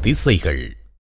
திசைகள்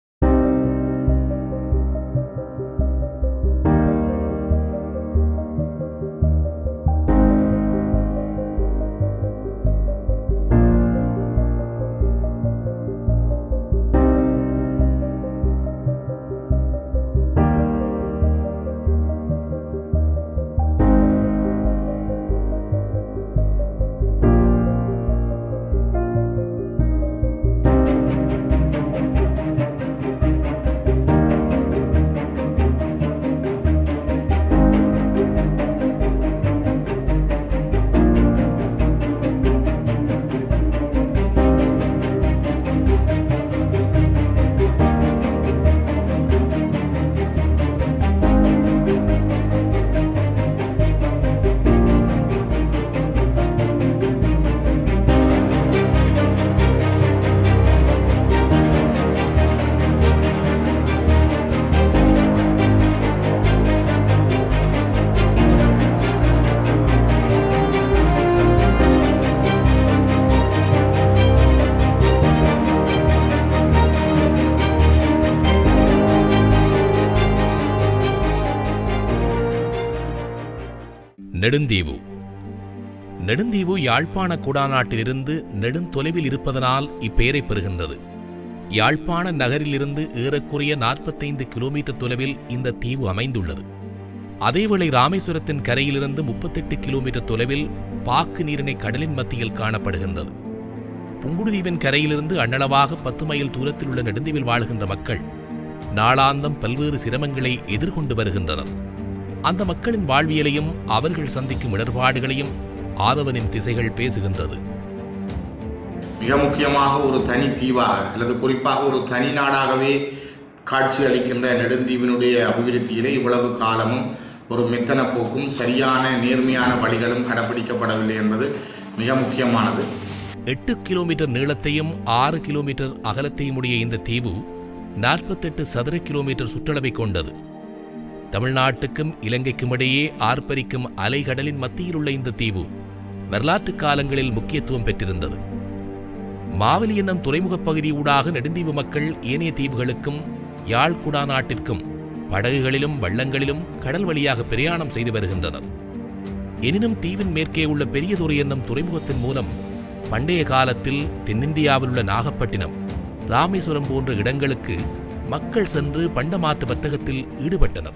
நெடுந்தீவு நெடுந்தீவு யாழ்ப்பாண குடாநாட்டிலிருந்து நெடுந்தொலைவில் இருப்பதனால் இப்பெயரை பெறுகின்றது யாழ்ப்பாண நகரிலிருந்து ஏறக்குறைய நாற்பத்தைந்து கிலோமீட்டர் தொலைவில் இந்த தீவு அமைந்துள்ளது அதேவேளை ராமேஸ்வரத்தின் கரையிலிருந்து முப்பத்தெட்டு கிலோமீட்டர் தொலைவில் பாக்கு நீரிணை கடலின் மத்தியில் காணப்படுகின்றது புங்குடுதீவின் கரையிலிருந்து அண்ணளவாக பத்து மைல் தூரத்தில் உள்ள நெடுந்தீவில் வாழ்கின்ற மக்கள் நாளாந்தம் பல்வேறு சிரமங்களை எதிர்கொண்டு வருகின்றனர் அந்த மக்களின் வாழ்வியலையும் அவர்கள் சந்திக்கும் இடர்பாடுகளையும் ஆதவனின் திசைகள் பேசுகின்றது மிக முக்கியமாக ஒரு தனி தீவாக அல்லது குறிப்பாக ஒரு தனி நாடாகவே காட்சி அளிக்கின்ற நெடுந்தீவினுடைய அபிவிருத்தியிலே இவ்வளவு காலமும் ஒரு மெத்தன போக்கும் சரியான நேர்மையான வழிகளும் கடைபிடிக்கப்படவில்லை என்பது மிக முக்கியமானது எட்டு கிலோமீட்டர் நீளத்தையும் ஆறு கிலோமீட்டர் அகலத்தையும் உடைய இந்த தீவு நாற்பத்தெட்டு சதுர கிலோமீட்டர் சுற்றளவை கொண்டது தமிழ்நாட்டுக்கும் இலங்கைக்கும் இடையே ஆர்ப்பரிக்கும் அலைகடலின் மத்தியில் உள்ள இந்த தீவு வரலாற்று காலங்களில் முக்கியத்துவம் பெற்றிருந்தது மாவலி என்னும் துறைமுகப் பகுதியூடாக நெடுந்தீவு மக்கள் ஏனைய தீவுகளுக்கும் யாழ் குடாநாட்டிற்கும் படகுகளிலும் வள்ளங்களிலும் கடல் வழியாக பிரயாணம் செய்து வருகின்றனர் எனினும் தீவின் மேற்கே உள்ள பெரியதுறை என்னும் துறைமுகத்தின் மூலம் பண்டைய காலத்தில் தென்னிந்தியாவில் உள்ள நாகப்பட்டினம் ராமேஸ்வரம் போன்ற இடங்களுக்கு மக்கள் சென்று பண்டமாற்று வர்த்தகத்தில் ஈடுபட்டனர்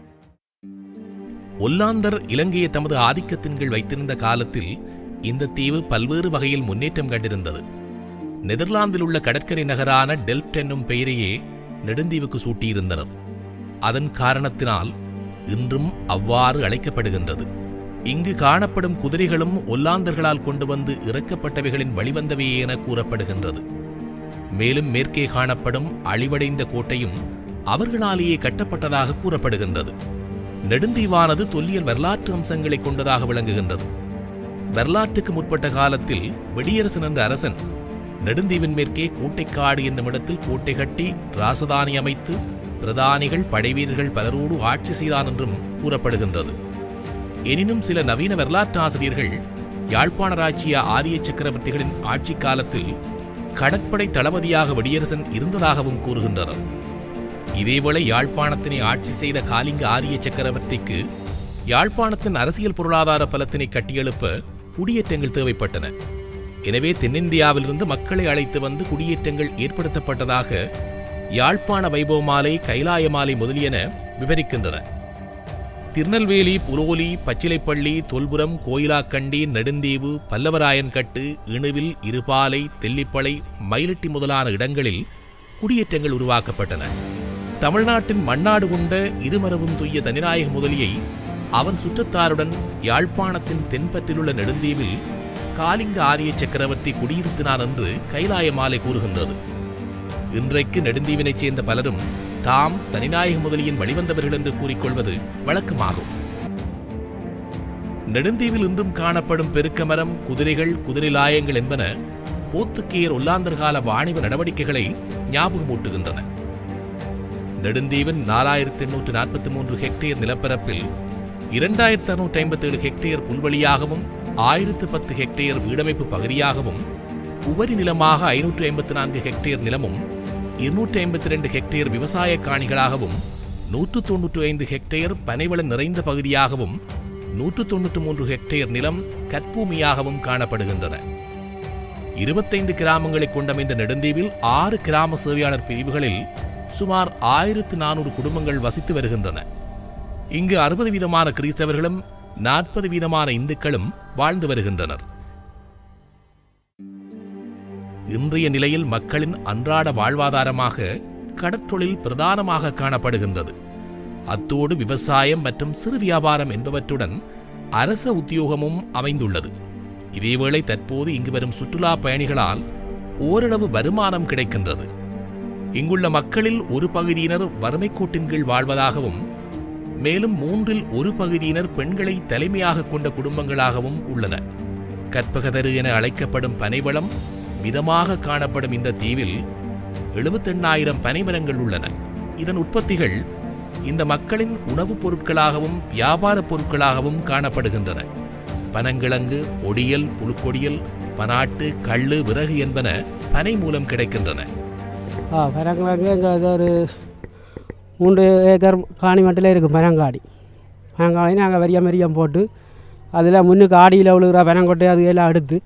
ஒல்லாந்தர் இலங்கையை தமது ஆதிக்கத்தின் கீழ் வைத்திருந்த காலத்தில் இந்த தீவு பல்வேறு வகையில் முன்னேற்றம் கண்டிருந்தது நெதர்லாந்தில் உள்ள கடற்கரை நகரான டெல்ப்ட் என்னும் பெயரையே நெடுந்தீவுக்கு சூட்டியிருந்தனர் அதன் காரணத்தினால் இன்றும் அவ்வாறு அழைக்கப்படுகின்றது இங்கு காணப்படும் குதிரைகளும் ஒல்லாந்தர்களால் கொண்டு வந்து இறக்கப்பட்டவைகளின் வழிவந்தவையே என கூறப்படுகின்றது மேலும் மேற்கே காணப்படும் அழிவடைந்த கோட்டையும் அவர்களாலேயே கட்டப்பட்டதாக கூறப்படுகின்றது நெடுந்தீவானது தொல்லியல் வரலாற்று அம்சங்களை கொண்டதாக விளங்குகின்றது வரலாற்றுக்கு முற்பட்ட காலத்தில் வெடியரசன் என்ற அரசன் நெடுந்தீவின் மேற்கே கோட்டைக்காடு என்னும் இடத்தில் கோட்டை கட்டி ராசதானி அமைத்து பிரதானிகள் படைவீரர்கள் பலரோடு ஆட்சி செய்தான் என்றும் கூறப்படுகின்றது எனினும் சில நவீன வரலாற்று ஆசிரியர்கள் யாழ்ப்பாண ராச்சிய ஆரிய சக்கரவர்த்திகளின் ஆட்சி காலத்தில் கடற்படை தளபதியாக வெடியரசன் இருந்ததாகவும் கூறுகின்றனர் இதேவேளை யாழ்ப்பாணத்தினை ஆட்சி செய்த காலிங்க ஆரிய சக்கரவர்த்திக்கு யாழ்ப்பாணத்தின் அரசியல் பொருளாதார பலத்தினை கட்டியெழுப்ப குடியேற்றங்கள் தேவைப்பட்டன எனவே தென்னிந்தியாவிலிருந்து மக்களை அழைத்து வந்து குடியேற்றங்கள் ஏற்படுத்தப்பட்டதாக யாழ்ப்பாண வைபவமாலை கைலாயமாலை முதலியன விவரிக்கின்றன திருநெல்வேலி புலோலி பச்சிலைப்பள்ளி தொல்புரம் கோயிலாக்கண்டி நெடுந்தீவு பல்லவராயன்கட்டு இணுவில் இருபாலை தெல்லிப்பளை மயிலட்டி முதலான இடங்களில் குடியேற்றங்கள் உருவாக்கப்பட்டன தமிழ்நாட்டின் மண்ணாடு கொண்ட இருமரபும் துய்ய தனிநாயக முதலியை அவன் சுற்றத்தாருடன் யாழ்ப்பாணத்தின் தென்பற்றிலுள்ள நெடுந்தீவில் காலிங்க ஆரிய சக்கரவர்த்தி குடியிருத்தினார் என்று கைலாய மாலை கூறுகின்றது இன்றைக்கு நெடுந்தீவினைச் சேர்ந்த பலரும் தாம் தனிநாயக முதலியின் வழிவந்தவர்கள் என்று கூறிக்கொள்வது வழக்கமாகும் நெடுந்தீவில் இன்றும் காணப்படும் பெருக்கமரம் குதிரைகள் குதிரை லாயங்கள் என்பன போத்துக்கேயர் ஒல்லாந்தர் கால வாணிப நடவடிக்கைகளை ஞாபகமூட்டுகின்றன நெடுந்தீவின் நாலாயிரத்தி எண்ணூற்று நாற்பத்தி மூன்று ஹெக்டேர் நிலப்பரப்பில் இரண்டாயிரத்தி அறுநூற்றி ஐம்பத்தி ஏழு ஹெக்டேர் புல்வெளியாகவும் ஆயிரத்து பத்து ஹெக்டேர் வீடமைப்பு பகுதியாகவும் உபரி நிலமாக ஐநூற்று ஐம்பத்தி நான்கு ஹெக்டேர் நிலமும் இருநூற்றி ஐம்பத்தி ரெண்டு ஹெக்டேர் விவசாய காணிகளாகவும் நூற்று தொன்னூற்று ஐந்து ஹெக்டேர் பனைவளம் நிறைந்த பகுதியாகவும் நூற்று தொன்னூற்று மூன்று ஹெக்டேர் நிலம் கற்பூமியாகவும் காணப்படுகின்றன இருபத்தைந்து கிராமங்களை கொண்டமைந்த நெடுந்தீவில் ஆறு கிராம சேவையாளர் பிரிவுகளில் சுமார் ஆயிரத்து நானூறு குடும்பங்கள் வசித்து வருகின்றன இங்கு அறுபது வீதமான கிறிஸ்தவர்களும் நாற்பது வீதமான இந்துக்களும் வாழ்ந்து வருகின்றனர் இன்றைய நிலையில் மக்களின் அன்றாட வாழ்வாதாரமாக கடற்றொழில் பிரதானமாக காணப்படுகின்றது அத்தோடு விவசாயம் மற்றும் சிறு வியாபாரம் என்பவற்றுடன் அரச உத்தியோகமும் அமைந்துள்ளது இதேவேளை தற்போது இங்கு வரும் சுற்றுலா பயணிகளால் ஓரளவு வருமானம் கிடைக்கின்றது இங்குள்ள மக்களில் ஒரு பகுதியினர் வறுமை கோட்டின் கீழ் வாழ்வதாகவும் மேலும் மூன்றில் ஒரு பகுதியினர் பெண்களை தலைமையாக கொண்ட குடும்பங்களாகவும் உள்ளன கற்பகதரு என அழைக்கப்படும் பனைவளம் மிதமாக காணப்படும் இந்த தீவில் எழுபத்தெண்ணாயிரம் பனைமரங்கள் உள்ளன இதன் உற்பத்திகள் இந்த மக்களின் உணவுப் பொருட்களாகவும் வியாபாரப் பொருட்களாகவும் காணப்படுகின்றன பனங்கிழங்கு ஒடியல் புழுக்கொடியல் பனாட்டு கள்ளு விறகு என்பன பனை மூலம் கிடைக்கின்றன ஆ பனங்கிழங்கு எங்கள் இது ஒரு மூன்று ஏக்கர் காணி மட்டில் இருக்குது பனங்காடி பனங்காடி நாங்கள் வெறியம் வெறியம் போட்டு அதில் முன்னுக்கு ஆடியில் விழுகிற பனங்கொட்டை அது எல்லாம் எடுத்து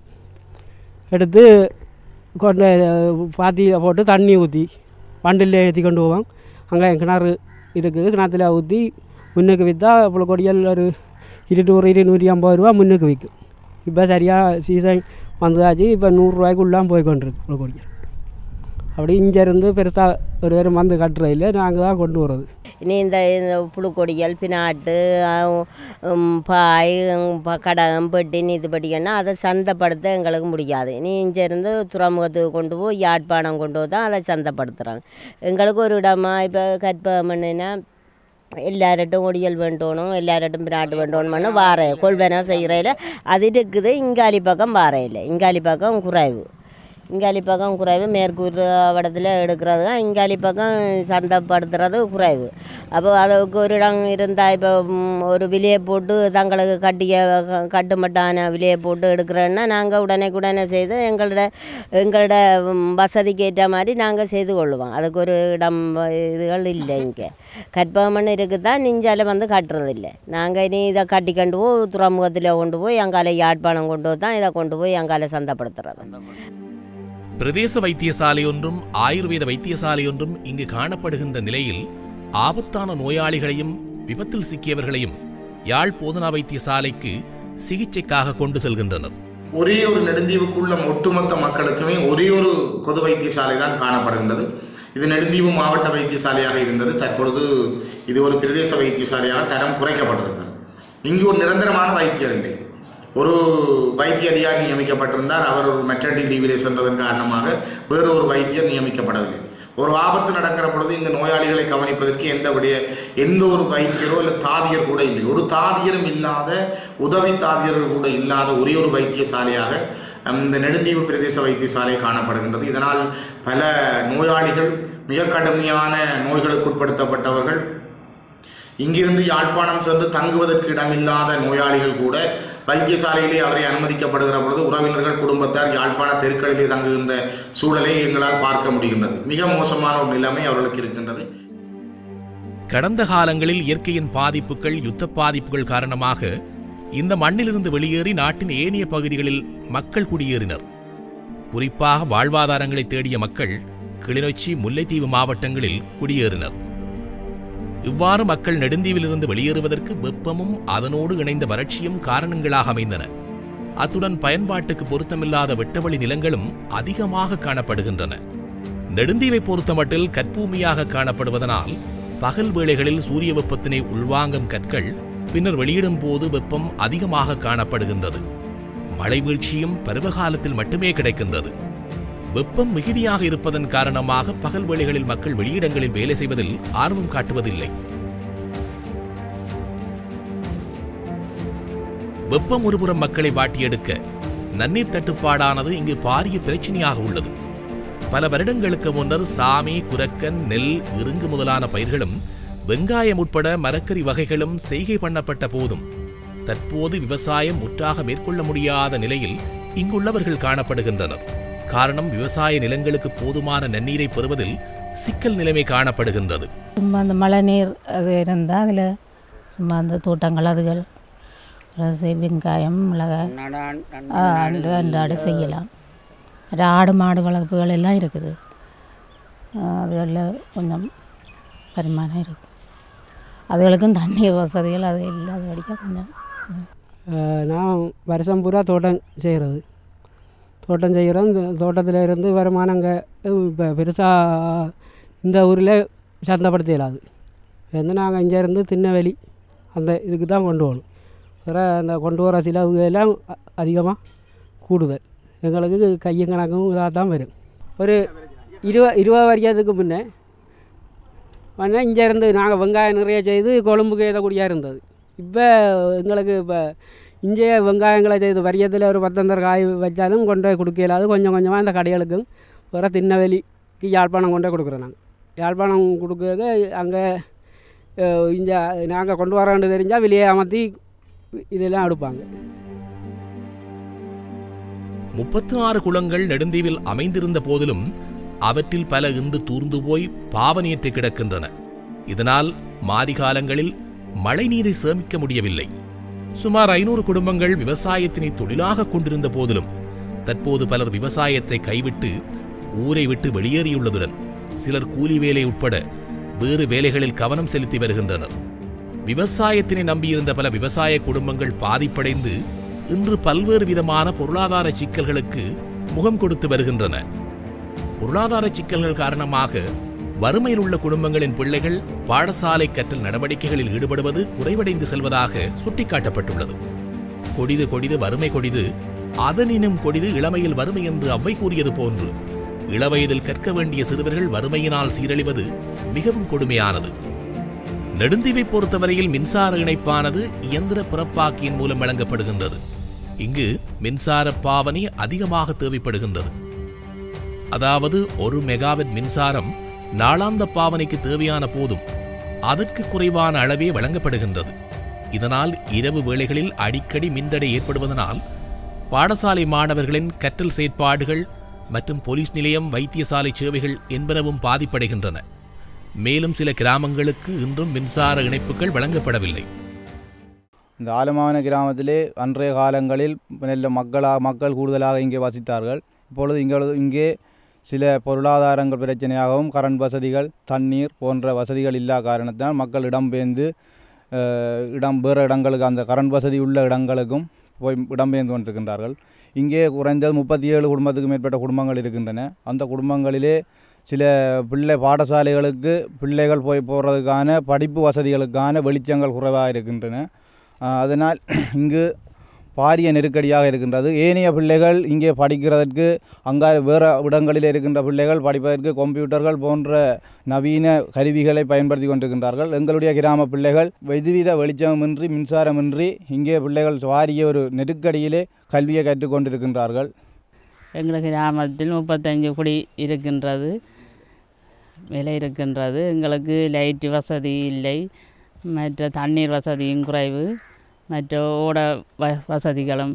எடுத்து கொண்டு பாத்தியில் போட்டு தண்ணி ஊற்றி வண்டில் ஏற்றி கொண்டு போவோம் அங்கே கிணறு இருக்குது கிணத்துல ஊற்றி முன்னுக்கு விற்றா புழுக்கொடியல் ஒரு இருநூறு இருநூற்றி ஐம்பது ரூபா முன்னுக்கு விற்கும் இப்போ சரியாக சீசன் வந்ததாச்சு இப்போ நூறுரூவாய்க்குள்ளாம் போய் கொண்டிருக்கு புழுக்கொடியல் அப்படி இங்கேருந்து பெருசாக ஒரு பேர் மந்து கட்டுறதில்ல நாங்கள் தான் கொண்டு வர்றது இனி இந்த இந்த புழுக்கொடிகள் பினாட்டு அஹ், உம், பாய் உம், ப- கடகம் பெட்டின்னு இது படிக்கன்னா அதை சந்தைப்படுத்த எங்களுக்கு முடியாது இனி இங்கேருந்து துறைமுகத்துக்கு கொண்டு போய் யாழ்ப்பாணம் கொண்டு போய் தான் அதை சந்தைப்படுத்துகிறாங்க எங்களுக்கு ஒரு இடமா இப்போ கற்பகமண்ணுனா எல்லார்ட்டும் ஒடியல் வேண்டணும் எல்லார்ட்டும் பிராட்டு வேண்டணும்னு வார கொள்வனை செய்கிறதில் அது இருக்குது இங்காலி பக்கம் வாரையில் இங்காலி பக்கம் குறைவு இங்காலி பக்கம் குறைவு மேற்கூர் வடத்தில் எடுக்கிறது தான் இங்காலி பக்கம் சந்தைப்படுத்துறது குறைவு அப்போ அதுக்கு ஒரு இடம் இருந்தால் இப்போ ம், ஒரு விலையை போட்டு தங்களுக்கு கட்டிய க- கட்டுமட்டான விலையை போட்டு எடுக்கிறோன்னா நாங்கள் உடனே உடனே செய்து எங்களோட எங்களோட ம், வசதிக்கு ஏற்ற மாதிரி நாங்கள் செய்து கொள்ளுவோம் அதுக்கு ஒரு இடம் வ- இதுகள் இல்லை இங்கே கற்பகமண் இருக்குது தான் நெஞ்சால வந்து கட்டுறதில்லை நாங்கள் இனி இதை கட்டி கொண்டு போய் துறைமுகத்தில் கொண்டு போய் அங்கால யாழ்ப்பாணம் கொண்டு போய் தான் இதை கொண்டு போய் அங்கால சந்தைப்படுத்துறது பிரதேச வைத்தியசாலை ஒன்றும் ஆயுர்வேத வைத்தியசாலை ஒன்றும் இங்கு காணப்படுகின்ற நிலையில் ஆபத்தான நோயாளிகளையும் விபத்தில் சிக்கியவர்களையும் யாழ் போதனா வைத்தியசாலைக்கு சிகிச்சைக்காக கொண்டு செல்கின்றனர் ஒரே ஒரு நெடுந்தீவுக்குள்ள ஒட்டுமொத்த மக்களுக்குமே ஒரே ஒரு பொது வைத்தியசாலை தான் காணப்படுகின்றது இது நெடுந்தீவு மாவட்ட வைத்தியசாலையாக இருந்தது தற்பொழுது இது ஒரு பிரதேச வைத்தியசாலையாக தரம் குறைக்கப்பட்டிருக்கிறது இங்கு ஒரு நிரந்தரமான வைத்தியர் இல்லை ஒரு வைத்திய அதிகாரி நியமிக்கப்பட்டிருந்தார் அவர் ஒரு மெட்டர்னிட்டி லீவிலே சென்றதன் காரணமாக வேறு ஒரு வைத்தியர் நியமிக்கப்படவில்லை ஒரு ஆபத்து நடக்கிற பொழுது இந்த நோயாளிகளை கவனிப்பதற்கு எந்த விடைய எந்த ஒரு வைத்தியரோ இல்லை தாதியர் கூட இல்லை ஒரு தாதியரும் இல்லாத உதவி தாதியர்கள் கூட இல்லாத ஒரே ஒரு வைத்தியசாலையாக அஹ், இந்த நெடுந்தீவு பிரதேச வைத்தியசாலை காணப்படுகின்றது இதனால் பல நோயாளிகள் மிக கடுமையான நோய்களுக்கு உட்படுத்தப்பட்டவர்கள் இங்கிருந்து யாழ்ப்பாணம் சென்று தங்குவதற்கு இடமில்லாத நோயாளிகள் கூட வைத்தியசாலையிலே அவரை அனுமதிக்கப்படுகிற பொழுது உறவினர்கள் குடும்பத்தார் யாழ்ப்பாண தெருக்களிலே தங்குகின்ற சூழலை எங்களால் பார்க்க முடிகின்றது மிக மோசமான ஒரு நிலைமை அவர்களுக்கு இருக்கின்றது கடந்த காலங்களில் இயற்கையின் பாதிப்புகள் யுத்த பாதிப்புகள் காரணமாக இந்த மண்ணிலிருந்து வெளியேறி நாட்டின் ஏனைய பகுதிகளில் மக்கள் குடியேறினர் குறிப்பாக வாழ்வாதாரங்களை தேடிய மக்கள் கிளிநொச்சி முல்லைத்தீவு மாவட்டங்களில் குடியேறினர் இவ்வாறு மக்கள் நெடுந்தீவிலிருந்து வெளியேறுவதற்கு வெப்பமும் அதனோடு இணைந்த வறட்சியும் காரணங்களாக அமைந்தன அத்துடன் பயன்பாட்டுக்கு பொருத்தமில்லாத வெட்டவெளி நிலங்களும் அதிகமாக காணப்படுகின்றன நெடுந்தீவை பொறுத்தமட்டில் கற்பூமியாக காணப்படுவதனால் பகல் வேளைகளில் சூரிய வெப்பத்தினை உள்வாங்கும் கற்கள் பின்னர் வெளியிடும் போது வெப்பம் அதிகமாக காணப்படுகின்றது மழை வீழ்ச்சியும் பருவகாலத்தில் மட்டுமே கிடைக்கின்றது வெப்பம் மிகுதியாக இருப்பதன் காரணமாக பகல் வேளைகளில் மக்கள் வெளியிடங்களில் வேலை செய்வதில் ஆர்வம் காட்டுவதில்லை வெப்பம் ஒருபுறம் மக்களை வாட்டியெடுக்க நன்னீர் தட்டுப்பாடானது இங்கு பாரிய பிரச்சனையாக உள்ளது பல வருடங்களுக்கு முன்னர் சாமி குரக்கன் நெல் இருங்கு முதலான பயிர்களும் வெங்காயம் உட்பட மரக்கறி வகைகளும் செய்கை பண்ணப்பட்ட போதும் தற்போது விவசாயம் முற்றாக மேற்கொள்ள முடியாத நிலையில் இங்குள்ளவர்கள் காணப்படுகின்றனர் காரணம் விவசாய நிலங்களுக்கு போதுமான நன்னீரை பெறுவதில் சிக்கல் நிலைமை காணப்படுகின்றது சும்மா அந்த மழை நீர் அது இருந்தால் அதில் சும்மா அந்த தோட்டங்கள் அதுகள் ரசி வெங்காயம் மிளகாய் ஆ, அன்று அன்றாடு செய்யலாம் மற்ற ஆடு மாடு வளர்ப்புகள் எல்லாம் இருக்குது அதுகளில் கொஞ்சம் வருமானம் இருக்கும் அதுகளுக்கும் தண்ணீர் வசதிகள் அது இல்லாத வரைக்கும் கொஞ்சம் அஹ் நான் வருஷம் பூரா தோட்டம் செய்கிறது தோட்டம் செய்கிறோம் இந்த தோட்டத்தில் இருந்து வருமானங்க இப்போ பெருசாக இந்த ஊரில் சந்தைப்படுத்த இயலாது வந்து நாங்கள் இங்கேருந்து திண்ணவெளி அந்த இதுக்கு தான் கொண்டு போகணும் வேறு அந்த கொண்டு வர செலவு எல்லாம் அதிகமாக கூடுதல் எங்களுக்கு கையும் கணக்கும் இதாக தான் வரும் ஒரு இருபது இருபது வருஷத்துக்கு முன்னே ஆனால் இங்கேருந்து நாங்கள் வெங்காயம் நிறைய செய்து கொழும்புக்கு ஏதக்கூடியா இருந்தது இப்போ எங்களுக்கு இப்போ இங்கே வெங்காயங்களை செய்து வரியத்தில் ஒரு பத்தந்தர் காய் வச்சாலும் கொண்டு போய் கொடுக்க இயலாது கொஞ்சம் கொஞ்சமாக இந்த கடைகளுக்கும் வேறு திண்ணவெளிக்கு யாழ்ப்பாணம் கொண்டு போய் கொடுக்குறோம் நாங்கள் யாழ்ப்பாணம் கொடுக்க அங்கே இங்கே நாங்கள் கொண்டு வரோன்னு தெரிஞ்சால் வெளியே அமர்த்தி இதெல்லாம் எடுப்பாங்க முப்பத்து ஆறு குளங்கள் நெடுந்தீவில் அமைந்திருந்த போதிலும் அவற்றில் பல இன்று தூர்ந்து போய் பாவனையற்று கிடக்கின்றன இதனால் மாரிகாலங்களில் மழைநீரை சேமிக்க முடியவில்லை சுமார் ஐநூறு குடும்பங்கள் விவசாயத்தினை தொழிலாக கொண்டிருந்த போதிலும் தற்போது பலர் விவசாயத்தை கைவிட்டு ஊரை விட்டு வெளியேறியுள்ளதுடன் சிலர் கூலி வேலை உட்பட வேறு வேலைகளில் கவனம் செலுத்தி வருகின்றனர் விவசாயத்தினை நம்பியிருந்த பல விவசாய குடும்பங்கள் பாதிப்படைந்து இன்று பல்வேறு விதமான பொருளாதார சிக்கல்களுக்கு முகம் கொடுத்து வருகின்றன பொருளாதார சிக்கல்கள் காரணமாக வறுமையில் உள்ள குடும்பங்களின் பிள்ளைகள் பாடசாலை கற்றல் நடவடிக்கைகளில் ஈடுபடுவது குறைவடைந்து செல்வதாக சுட்டிக்காட்டப்பட்டுள்ளது கொடிது கொடிது வறுமை கொடிது அதனினும் கொடிது இளமையில் வறுமை என்று அவ்வை கூறியது போன்று இளவயதில் கற்க வேண்டிய சிறுவர்கள் வறுமையினால் சீரழிவது மிகவும் கொடுமையானது நெடுந்தீவை பொறுத்தவரையில் மின்சார இணைப்பானது இயந்திர பிறப்பாக்கியின் மூலம் வழங்கப்படுகின்றது இங்கு மின்சார பாவனை அதிகமாக தேவைப்படுகின்றது அதாவது ஒரு மெகாவாட் மின்சாரம் நாளாந்த பாவனைக்கு தேவையான போதும் அதற்கு குறைவான அளவே வழங்கப்படுகின்றது இதனால் இரவு வேளைகளில் அடிக்கடி மின்தடை ஏற்படுவதனால் பாடசாலை மாணவர்களின் கற்றல் செயற்பாடுகள் மற்றும் போலீஸ் நிலையம் வைத்தியசாலை சேவைகள் என்பனவும் பாதிப்படைகின்றன மேலும் சில கிராமங்களுக்கு இன்றும் மின்சார இணைப்புகள் வழங்கப்படவில்லை இந்த ஆலமாவன கிராமத்திலே அன்றைய காலங்களில் நல்ல மக்களாக மக்கள் கூடுதலாக இங்கே வசித்தார்கள் இப்பொழுது இங்கே இங்கே சில பொருளாதாரங்கள் பிரச்சனையாகவும் கரண்ட் வசதிகள் தண்ணீர் போன்ற வசதிகள் இல்லா காரணத்தினால் மக்கள் இடம்பெயர்ந்து அஹ், இடம் வேறு இடங்களுக்கு அந்த கரண்ட் வசதி உள்ள இடங்களுக்கும் போய் இடம்பெயர்ந்து கொண்டிருக்கின்றார்கள் இங்கே குறைந்தது முப்பத்தி ஏழு குடும்பத்துக்கு மேற்பட்ட குடும்பங்கள் இருக்கின்றன அந்த குடும்பங்களிலே சில பிள்ளை பாடசாலைகளுக்கு பிள்ளைகள் போய் போகிறதுக்கான படிப்பு வசதிகளுக்கான வெளிச்சங்கள் குறைவாக இருக்கின்றன ஆஹ் அதனால் இங்கு பாரிய நெருக்கடியாக இருக்கின்றது ஏனைய பிள்ளைகள் இங்கே படிக்கிறதற்கு அங்கே வேறு இடங்களில் இருக்கின்ற பிள்ளைகள் படிப்பதற்கு கம்ப்யூட்டர்கள் போன்ற நவீன கருவிகளை பயன்படுத்தி கொண்டிருக்கின்றார்கள் எங்களுடைய கிராம பிள்ளைகள் எதுவித வெளிச்சமின்றி மின்சாரமின்றி இங்கே பிள்ளைகள் வாரிய ஒரு நெருக்கடியிலே கல்வியை கற்றுக்கொண்டிருக்கின்றார்கள் எங்களுக்கு கிராமத்தில் முப்பத்தஞ்சு குடி இருக்கின்றது விலை இருக்கின்றது எங்களுக்கு லைட் வசதி இல்லை மற்ற தண்ணீர் வசதியும் குறைவு மற்ற ஓட வ வசதிகளும்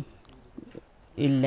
இல்லை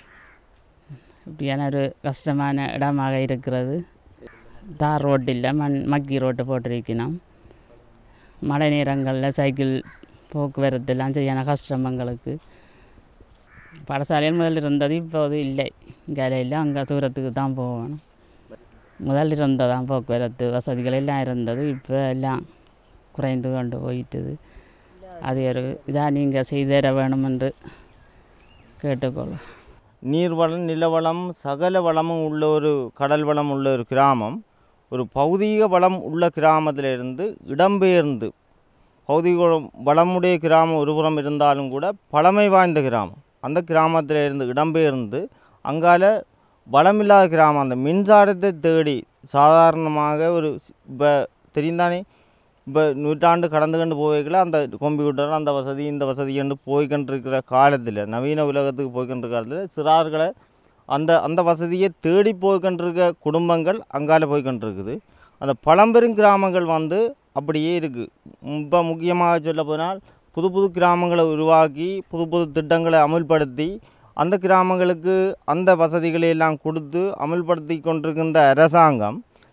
இப்படியான ஒரு கஷ்டமான இடமாக இருக்கிறது தார் ரோட்டு இல்லை மண் மக்கி ரோட்டு போட்டிருக்கணும் மழை நேரங்களில் சைக்கிள் போக்குவரத்துலாம் சரியான கஷ்டம் எங்களுக்கு பாடசாலையில் முதல் இருந்தது இப்போது இல்லை இங்கே அங்கே தூரத்துக்கு தான் போகணும் முதல் இருந்ததான் போக்குவரத்து வசதிகள் எல்லாம் இருந்தது இப்போ எல்லாம் குறைந்து கொண்டு போயிட்டுது அது ஒரு இதாக நீங்கள் செய்து தர வேணும் என்று கேட்டுக்கொள்ளும் நீர்வளம் நிலவளம் சகல வளமும் உள்ள ஒரு கடல் வளம் உள்ள ஒரு கிராமம் ஒரு பௌதீக வளம் உள்ள கிராமத்திலிருந்து இடம்பெயர்ந்து பௌதீக வளம் வளமுடைய கிராமம் ஒருபுறம் இருந்தாலும் கூட பழமை வாய்ந்த கிராமம் அந்த கிராமத்தில் இருந்து இடம்பெயர்ந்து அங்கால வளமில்லாத கிராமம் அந்த மின்சாரத்தை தேடி சாதாரணமாக ஒரு இப்போ தெரிந்தானே இப்போ நூற்றாண்டு கடந்து கண்டு போய்க்கல அந்த கம்ப்யூட்டர் அந்த வசதி இந்த வசதி என்று போய்கொண்டிருக்கிற காலத்தில் நவீன உலகத்துக்கு போய்கொண்டிருக்கிற காலத்தில் சிறார்களை அந்த அந்த வசதியை தேடி போய்கொண்டிருக்க குடும்பங்கள் அங்கால போய்கொண்டிருக்குது அந்த பழம்பெரும் கிராமங்கள் வந்து அப்படியே இருக்குது இப்போ முக்கியமாக சொல்ல போனால் புது புது கிராமங்களை உருவாக்கி புது புது திட்டங்களை அமுல்படுத்தி அந்த கிராமங்களுக்கு அந்த வசதிகளை எல்லாம் கொடுத்து அமுல்படுத்தி கொண்டிருக்கின்ற அரசாங்கம்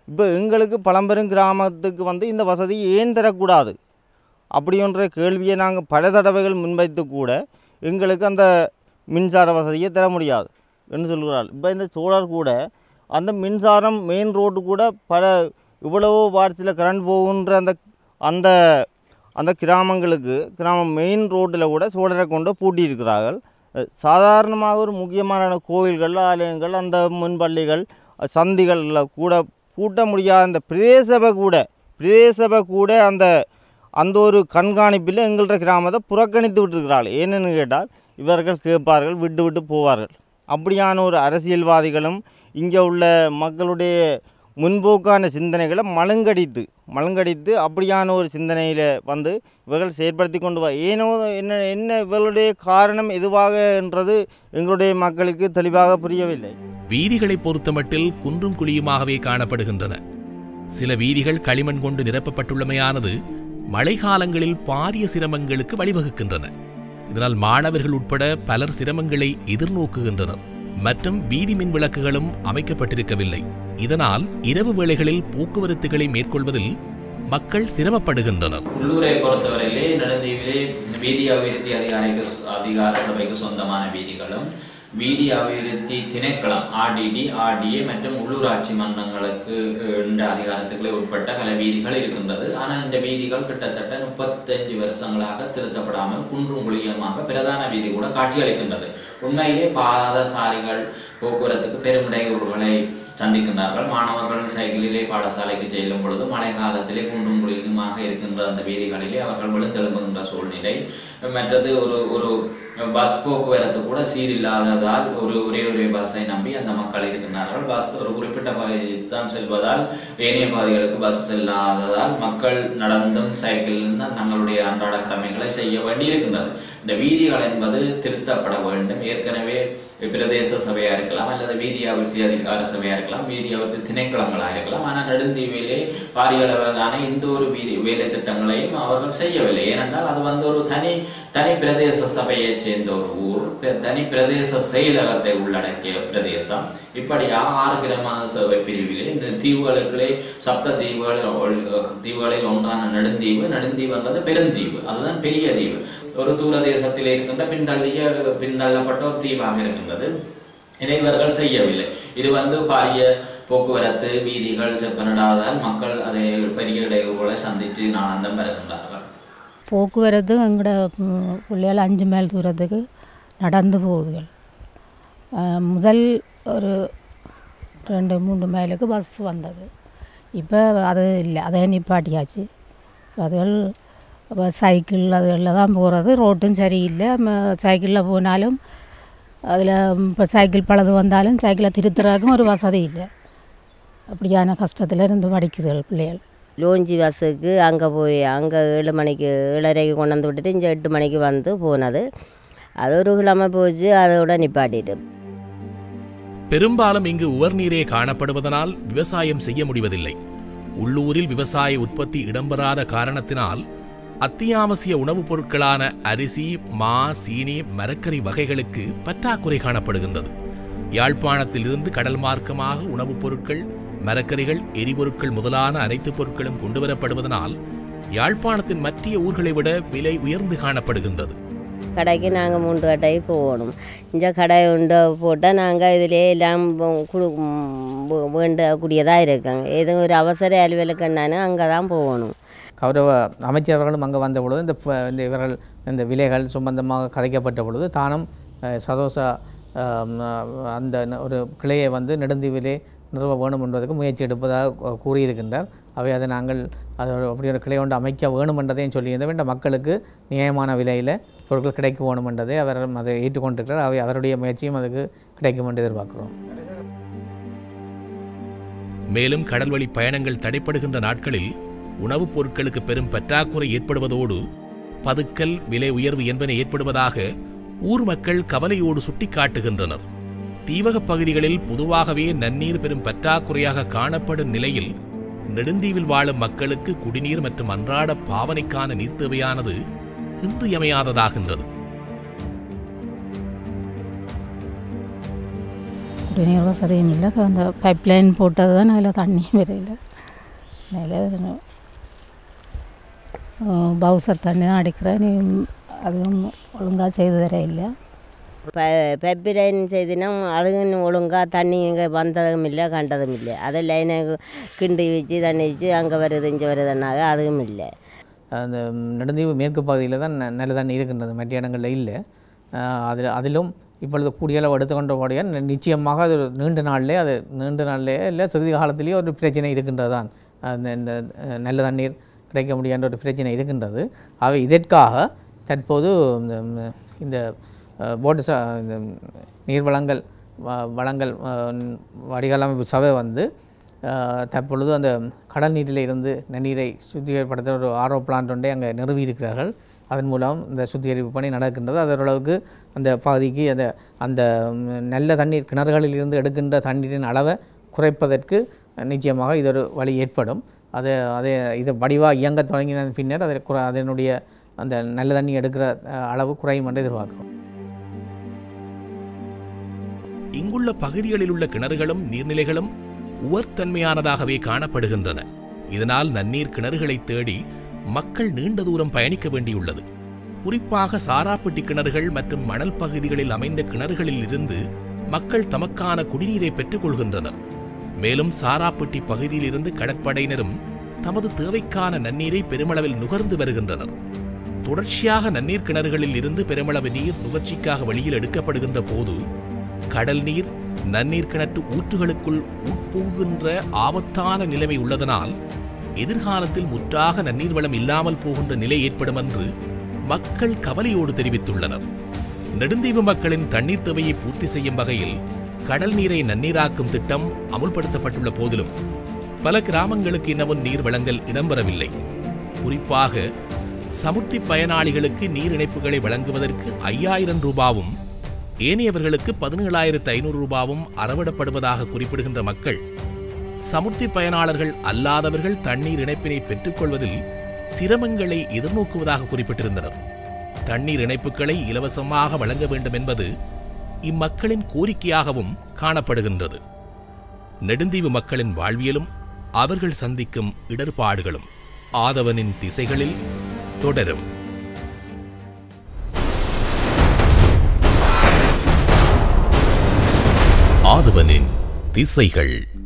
இப்போ எங்களுக்கு பழம்பெரும் கிராமத்துக்கு வந்து இந்த வசதி ஏன் தரக்கூடாது அப்படின்ற கேள்வியை நாங்கள் பல தடவைகள் முன்வைத்து கூட எங்களுக்கு அந்த மின்சார வசதியை தர முடியாது என்று சொல்கிறார் இப்போ இந்த சோலார் கூட அந்த மின்சாரம் மெயின் ரோடு கூட பல இவ்வளவோ வாட்ஸில் கரண்ட் போகுன்ற அந்த அந்த அந்த கிராமங்களுக்கு கிராமம் மெயின் ரோட்டில் கூட சோழரை கொண்டு பூட்டியிருக்கிறார்கள் அஹ் சாதாரணமாக ஒரு முக்கியமான கோயில்கள் ஆலயங்கள் அந்த முன்பள்ளிகள் அஹ் சந்திகளில் கூட பூட்ட முடியாத அந்த பிரதேசபை கூட பிரதேசபை கூட அந்த அந்த ஒரு கண்காணிப்பில் எங்கள்கிட்ட கிராமத்தை புறக்கணித்து விட்டுருக்கிறார்கள் ஏன்னு கேட்டால் இவர்கள் கேட்பார்கள் விட்டு விட்டு போவார்கள் அப்படியான ஒரு அரசியல்வாதிகளும் இங்கே உள்ள மக்களுடைய முன்போக்கான சிந்தனைகளை மழுங்கடித்து மழுங்கடித்து அப்படியான ஒரு சிந்தனையில் வந்து இவர்கள் செயற்படுத்தி கொண்டு வா ஏனோ என்ன என்ன இவர்களுடைய காரணம் எதுவாக என்றது எங்களுடைய மக்களுக்கு தெளிவாக புரியவில்லை வீதிகளை பொறுத்தமட்டில் குன்றும் குழியுமாகவே காணப்படுகின்றன சில வீதிகள் களிமண் கொண்டு நிரப்பப்பட்டுள்ளமையானது மழைக்காலங்களில் பாரிய சிரமங்களுக்கு வழிவகுக்கின்றன இதனால் மாணவர்கள் உட்பட பலர் சிரமங்களை எதிர்நோக்குகின்றனர் மற்றும் வீதி மின் விளக்குகளும் அமைக்கப்பட்டிருக்கவில்லை இதனால் இரவு வேளைகளில் போக்குவரத்துகளை மேற்கொள்வதில் மக்கள் சிரமப்படுகின்றனர் உள்ளூரை பொறுத்தவரையிலே நெடுந்தீவிலே வீதி அபிவிருத்தி அதிகாரிக்கு அதிகார சபைக்கு சொந்தமான வீதிகளும் வீதி அபிவிருத்தி திணைக்களம் ஆர்டிடி ஆர்டிஏ மற்றும் உள்ளூராட்சி மன்றங்களுக்கு அஹ், இந்த அதிகாரத்துக்களை உட்பட்ட பல வீதிகள் இருக்கின்றது ஆனால் இந்த வீதிகள் கிட்டத்தட்ட முப்பத்தஞ்சு வருஷங்களாக திருத்தப்படாமல் குன்றும் குழியமாக பிரதான வீதி கூட காட்சியளிக்கின்றது உண்மையிலே பாதசாரிகள் போக்குவரத்துக்கு பெரும் இடையூறுகளை சந்திக்கின்றார்கள் மாணவர்கள் சைக்கிளிலே பாடசாலைக்கு செல்லும் பொழுது மழை காலத்திலே குன்றும் குழியுமாக இருக்கின்ற அந்த வீதிகளிலே அவர்கள் விழுந்தெழும்புகின்ற சூழ்நிலை மற்றது ஒரு ஒரு பஸ் போக்குவரத்து கூட சீரில்லாததால் ஒரு ஒரே ஒரே பஸ்ஸை நம்பி அந்த மக்கள் இருக்கின்றார்கள் பஸ் ஒரு குறிப்பிட்ட பகுதியில் தான் செல்வதால் ஏனைய பகுதிகளுக்கு பஸ் செல்லாததால் மக்கள் நடந்தும் சைக்கிளிலும் தான் தங்களுடைய அன்றாட கடமைகளை செய்ய வேண்டியிருக்கின்றது இந்த வீதிகள் என்பது திருத்தப்பட வேண்டும் ஏற்கனவே பிரதேச சபையா இருக்கலாம் அல்லது வீதி அபிவிருத்தி அதிகார சபையா இருக்கலாம் வீதி அபிவிருத்தி திணைக்களங்களா இருக்கலாம் ஆனால் நெடுந்தீவிலே பாரிய அளவிலான எந்த ஒரு வீதி வேலை திட்டங்களையும் அவர்கள் செய்யவில்லை ஏனென்றால் அது வந்து ஒரு தனி தனி பிரதேச சபையை சேர்ந்த ஒரு ஊர் பெ- தனி பிரதேச செயலகத்தை உள்ளடக்கிய பிரதேசம் இப்படியாக ஆறு கிராம சபை பிரிவிலே இந்த தீவுகளுக்குள்ளே சப்த தீவுகள் ஒல்- தீவுகளில் ஒன்றான நெடுந்தீவு நெடுந்தீவு என்றது பெருந்தீவு அதுதான் பெரிய தீவு ஒரு தூர தேசத்தில் இருக்கின்ற பின்தள்ளிய பின்தள்ளப்பட்ட ஒரு தீவாக இருக்கின்றது இதை இவர்கள் செய்யவில்லை இது வந்து பாரிய போக்குவரத்து வீதிகள் செப்பனிடாததால் மக்கள் அதை பெரிய இடையூறுகளை சந்தித்து ஆனந்தம் பெறுகின்றார்கள் போக்குவரத்து எங்களோட ம், பிள்ளைகள் அஞ்சு மைல் தூரத்துக்கு நடந்து போகுதுகள் அஹ், முதல் ஒரு ரெண்டு மூணு மைலுக்கு பஸ் வந்தது இப்போ அது இல்லை அதை நிப்பாட்டியாச்சு அதுகள் இப்போ சைக்கிள் அதுகளில் தான் போகிறது ரோட்டும் சரியில்லை ம- சைக்கிளில் போனாலும் அதில் இப்போ சைக்கிள் பழுது வந்தாலும் சைக்கிளை திருத்துறதுக்கும் ஒரு வசதி இல்லை அப்படியான கஷ்டத்தில் இருந்து படிக்குதுகள் பிள்ளைகள் லோஞ்சி பஸ்ஸுக்கு அங்கே போய் அங்கே ஏழு மணிக்கு ஏழரைக்கு கொண்டு வந்து விட்டுட்டு இங்கே எட்டு மணிக்கு வந்து போனது அது ஒரு கிழமை போச்சு அதோட நிப்பாட்டிட்டு பெரும்பாலும் இங்கு உவர்நீரே காணப்படுவதனால் விவசாயம் செய்ய முடிவதில்லை உள்ளூரில் விவசாய உற்பத்தி இடம்பெறாத காரணத்தினால் அத்தியாவசிய உணவுப் பொருட்களான அரிசி மா சீனி மரக்கறி வகைகளுக்கு பற்றாக்குறை காணப்படுகின்றது யாழ்ப்பாணத்திலிருந்து கடல் மார்க்கமாக உணவுப் பொருட்கள் மரக்கறிகள் எரிபொருட்கள் முதலான அனைத்து பொருட்களும் கொண்டுவரப்படுவதனால் யாழ்ப்பாணத்தின் மற்ற ஊர்களை விட விலை உயர்ந்து காணப்படுகின்றது கடைக்கு நாங்கள் மூன்று கடை போகணும் இந்த கடை உண்டு போட்டால் நாங்கள் இதிலே எல்லாம் வு- குடு ம், வு- வேண்டக்கூடியதாக இருக்காங்க எதுவும் ஒரு அவசர அலுவலுக்குன்னாலும் அங்கே தான் போகணும் கௌரவ அமைச்சர்களும் அங்கே வந்த பொழுது இந்த ப- இந்த இவர்கள் இந்த விலைகள் சம்பந்தமாக கதைக்கப்பட்ட பொழுது தானும் அஹ், சதோசா ஆம், அஹ், அந்த ந- ஒரு கிளையை வந்து நெடுந்தீவிலே நிறுவ வேணும் என்பதற்கு முயற்சி எடுப்பதாக கூ- கூறியிருக்கின்றார் அவை அதை நாங்கள் அது ஒரு- அப்படி ஒரு கிளை ஒன்று அமைக்க வேணும் என்றதையும் சொல்லியிருந்தோம் இந்த மக்களுக்கு நியாயமான விலையில் பொருட்கள் கிடைக்க வேணும் என்றதை அவர் அதை ஏற்றுக்கொண்டிருக்கிறார் அவை அவருடைய முயற்சியும் அதுக்கு கிடைக்கும் என்று எதிர்பார்க்கிறோம் மேலும் கடல்வழி பயணங்கள் தடைப்படுகின்ற நாட்களில் உணவுப் பொருட்களுக்கு பெரும் பற்றாக்குறை ஏற்படுவதோடு பதுக்கல் விலை உயர்வு என்பன ஏற்படுவதாக ஊர் மக்கள் கவலையோடு சுட்டிக்காட்டுகின்றனர் தீவகப் பகுதிகளில் பொதுவாகவே நன்னீர் பெரும் பற்றாக்குறையாக காணப்படும் நிலையில் நெடுந்தீவில் வாழும் மக்களுக்கு குடிநீர் மற்றும் அன்றாட பாவனைக்கான நீர் தேவையானது இன்றியமையாததாகின்றது குடிநீர் வசதியும் இல்லை அந்த பைப் லைன் போட்டது தான் அதில் தண்ணியும் வரையில அதில் பவுசர் தண்ணி தான் அடிக்கிறேன் நீ அதுவும் ஒழுங்காக செய்து தர இல்லை ப பைப்பு லைன் செய்தினா அதுவும் ஒழுங்காக தண்ணி இங்கே வந்ததும் இல்லை கண்டதும் இல்லை அதை லைனை கிண்டி வச்சு தண்ணி வச்சு அங்கே வருது இங்கே வருதுன்னாக அதுவும் இல்லை அந்த நெடுந்தீவு மேற்கு பகுதியில் தான் ந- நல்ல தண்ணி இருக்கின்றது மற்ற இடங்களில் இல்லை அதில் அதிலும் இப்பொழுது கூடிய அளவு எடுத்துக்கொண்டபடியாக நி- நிச்சயமாக அது ஒரு நீண்ட நாளிலே அது நீண்ட நாளிலே இல்லை சிறிது காலத்திலேயே ஒரு பிரச்சனை இருக்கின்றது தான் அந்த இந்த அஹ், நல்ல தண்ணீர் கிடைக்க முடியாத ஒரு பிரச்சனை இருக்கின்றது அவை இதற்காக தற்போது இந்த ம், இந்த அஹ், போட்டு ச இந்த நீர் வளங்கள் வ- வளங்கள் அஹ், வடிகாலமைப்பு சபை வந்து அஹ், தற்பொழுது அந்த கடல் நீரில் இருந்து நன்னீரை சுத்திகரிப்படுத்த ஒரு ஆர்ஓ பிளான்ட் ஒன்றை அங்கே நிறுவி இருக்கிறார்கள் அதன் மூலம் இந்த சுத்திகரிப்பு பணி நடக்கின்றது அது ஓரளவுக்கு அந்த பகுதிக்கு அந்த அந்த ம், நல்ல தண்ணீர் கிணறுகளில் இருந்து எடுக்கின்ற தண்ணீரின் அளவை குறைப்பதற்கு நிச்சயமாக இது ஒரு வழி ஏற்படும் அது அதை இது வடிவாக இயங்க தொடங்கின பின்னர் அதில் குறை அதனுடைய அந்த நல்ல தண்ணி எடுக்கிற அஹ், அளவு குறையும் என்று எதிர்பார்க்கிறோம் இங்குள்ள பகுதிகளில் உள்ள கிணறுகளும் நீர்நிலைகளும் உவர்த்தன்மையானதாகவே காணப்படுகின்றன இதனால் நன்னீர் கிணறுகளை தேடி மக்கள் நீண்ட தூரம் பயணிக்க வேண்டியுள்ளது குறிப்பாக சாராப்பட்டி கிணறுகள் மற்றும் மணல் பகுதிகளில் அமைந்த கிணறுகளில் இருந்து மக்கள் தமக்கான குடிநீரை பெற்றுக் கொள்கின்றனர் மேலும் சாராப்பட்டி பகுதியில் இருந்து கடற்படையினரும் தமது தேவைக்கான நன்னீரை பெருமளவில் நுகர்ந்து வருகின்றனர் தொடர்ச்சியாக நன்னீர் கிணறுகளில் இருந்து பெருமளவு நீர் நுகர்ச்சிக்காக வெளியில் எடுக்கப்படுகின்ற போது கடல் நீர் நன்னீர் கிணற்று ஊற்றுகளுக்குள் உட்புகுகின்ற ஆபத்தான நிலைமை உள்ளதனால் எதிர்காலத்தில் முற்றாக நன்னீர் வளம் இல்லாமல் போகின்ற நிலை ஏற்படும் என்று மக்கள் கவலையோடு தெரிவித்துள்ளனர் நெடுந்தீவு மக்களின் தண்ணீர் தேவையை பூர்த்தி செய்யும் வகையில் கடல் நீரை நன்னீராக்கும் திட்டம் அமுல்படுத்தப்பட்டுள்ள போதிலும் பல கிராமங்களுக்கு இன்னமும் நீர் வழங்கல் இடம்பெறவில்லை குறிப்பாக சமுர்த்தி பயனாளிகளுக்கு நீர் இணைப்புகளை வழங்குவதற்கு ஐயாயிரம் ரூபாவும் ஏனையவர்களுக்கு பதினேழாயிரத்து ஐநூறு ரூபாவும் அறவிடப்படுவதாக குறிப்பிடுகின்ற மக்கள் சமுர்த்தி பயனாளர்கள் அல்லாதவர்கள் தண்ணீர் இணைப்பினை பெற்றுக்கொள்வதில் சிரமங்களை எதிர்நோக்குவதாக குறிப்பிட்டிருந்தனர் தண்ணீர் இணைப்புகளை இலவசமாக வழங்க வேண்டும் என்பது இம்மக்களின் கோரிக்கையாகவும் காணப்படுகின்றது நெடுந்தீவு மக்களின் வாழ்வியலும் அவர்கள் சந்திக்கும் இடர்பாடுகளும் ஆதவனின் திசைகளில் தொடரும் ஆதவனின் திசைகள்